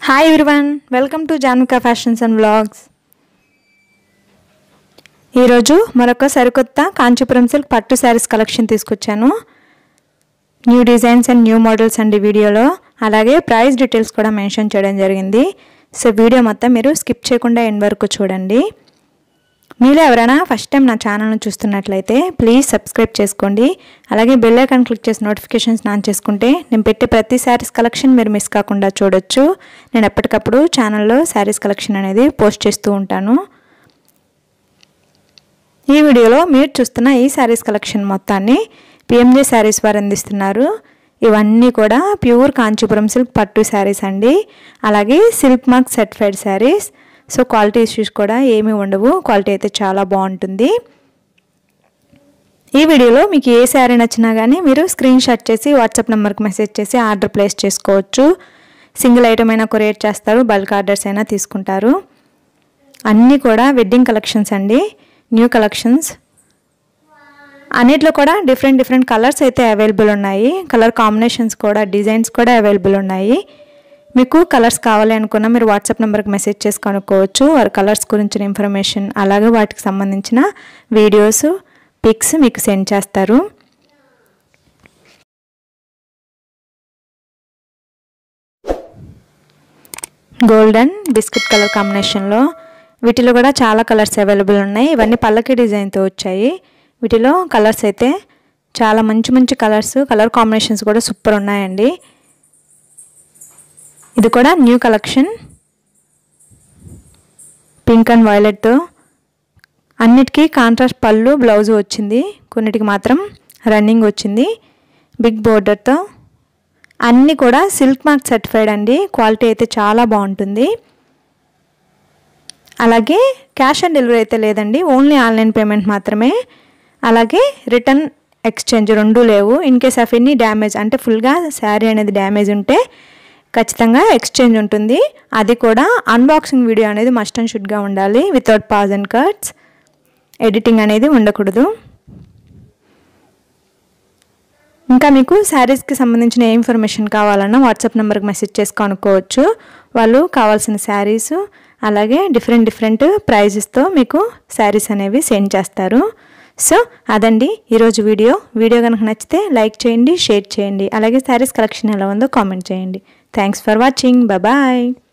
hi everyone welcome to Januka fashions and vlogs ఈరోజు మరొక సరికొత్త కాంచీపురం సిల్క్ పట్టు శారీస్ కలెక్షన్ తీసుకొచ్చాను new designs and new models అండి వీడియోలో అలాగే ప్రైస్ డీటెయిల్స్ కూడా మెన్షన్ చేయడం జరిగింది సో వీడియో మొత్తం మీరు స్కిప్ చేయకుండా ఎండ్ వరకు చూడండి మీలో ఎవరైనా ఫస్ట్ టైం నా ఛానల్ను చూస్తున్నట్లయితే ప్లీజ్ సబ్స్క్రైబ్ చేసుకోండి అలాగే బెల్ ఐకాన్ క్లిక్ చేసి నోటిఫికేషన్స్ ఆన్ చేసుకుంటే నేను పెట్టే ప్రతి శారీస్ కలెక్షన్ మీరు మిస్ కాకుండా చూడొచ్చు నేను ఎప్పటికప్పుడు ఛానల్లో శారీస్ కలెక్షన్ అనేది పోస్ట్ చేస్తూ ఉంటాను ఈ వీడియోలో మీరు చూస్తున్న ఈ శారీస్ కలెక్షన్ మొత్తాన్ని పిఎంజే శారీస్ వారు అందిస్తున్నారు ఇవన్నీ కూడా ప్యూర్ కాంచీపురం సిల్క్ పట్టు శారీస్ అండి అలాగే silk mark certified sarees so quality issues కూడా ఏమీ ఉండవు క్వాలిటీ అయితే చాలా బాగుంటుంది ఈ వీడియోలో మీకు ఏ శారీ నచ్చినా కానీ మీరు స్క్రీన్ షాట్ చేసి వాట్సాప్ నెంబర్కి మెసేజ్ చేసి ఆర్డర్ ప్లేస్ చేసుకోవచ్చు సింగిల్ ఐటమ్ అయినా కొరియర్ చేస్తారు బల్క్ ఆర్డర్స్ అయినా తీసుకుంటారు అన్నీ కూడా వెడ్డింగ్ కలెక్షన్స్ అండి న్యూ కలెక్షన్స్ అన్నిట్లో కూడా డిఫరెంట్ డిఫరెంట్ కలర్స్ అయితే అవైలబుల్ ఉన్నాయి కలర్ కాంబినేషన్స్ కూడా డిజైన్స్ కూడా అవైలబుల్ ఉన్నాయి మీకు కలర్స్ కావాలి అనుకున్నా మీరు వాట్సాప్ నెంబర్కి మెసేజ్ చేసి కనుక్కోవచ్చు వారి కలర్స్ గురించిన ఇన్ఫర్మేషన్ అలాగే వాటికి సంబంధించిన వీడియోస్ పిక్స్ మీకు సెండ్ చేస్తారు గోల్డెన్ బిస్కెట్ కలర్ కాంబినేషన్లో వీటిలో కూడా చాలా కలర్స్ అవైలబుల్ ఉన్నాయి ఇవన్నీ పల్లకి డిజైన్తో వచ్చాయి వీటిలో కలర్స్ అయితే చాలా మంచి మంచి కలర్స్ కలర్ కాంబినేషన్స్ కూడా సూపర్ ఉన్నాయండి ఇది కూడా న్యూ కలెక్షన్ పింక్ అండ్ వైలెట్తో అన్నిటికీ కాంట్రాస్ట్ పళ్ళు బ్లౌజ్ వచ్చింది కొన్నిటికి మాత్రం రన్నింగ్ వచ్చింది బిగ్ బోర్డర్తో అన్నీ కూడా సిల్క్ మార్క్ సర్టిఫైడ్ అండి క్వాలిటీ అయితే చాలా బాగుంటుంది అలాగే క్యాష్ ఆన్ డెలివరీ అయితే లేదండి ఓన్లీ ఆన్లైన్ పేమెంట్ మాత్రమే అలాగే రిటర్న్ ఎక్స్చేంజ్ రెండు లేవు in case of any damage అంటే ఫుల్గా శారీ అనేది డ్యామేజ్ ఉంటే ఖచ్చితంగా ఎక్స్చేంజ్ ఉంటుంది అది కూడా అన్బాక్సింగ్ వీడియో అనేది మస్ట్ అండ్ షుడ్గా ఉండాలి without pause and cuts editing అనేది ఉండకూడదు ఇంకా మీకు శారీస్కి సంబంధించిన ఏ ఇన్ఫర్మేషన్ కావాలన్నా వాట్సాప్ నెంబర్కి మెసేజ్ చేసి కనుక్కోవచ్చు వాళ్ళు కావాల్సిన శారీస్ అలాగే డిఫరెంట్ డిఫరెంట్ ప్రైజెస్తో మీకు శారీస్ అనేవి సెండ్ చేస్తారు సో అదండి ఈరోజు వీడియో వీడియో కనుక నచ్చితే లైక్ చేయండి షేర్ చేయండి అలాగే శారీస్ కలెక్షన్ ఎలా ఉందో కామెంట్ చేయండి థ్యాంక్స్ ఫర్ వాచింగ్ బాయ్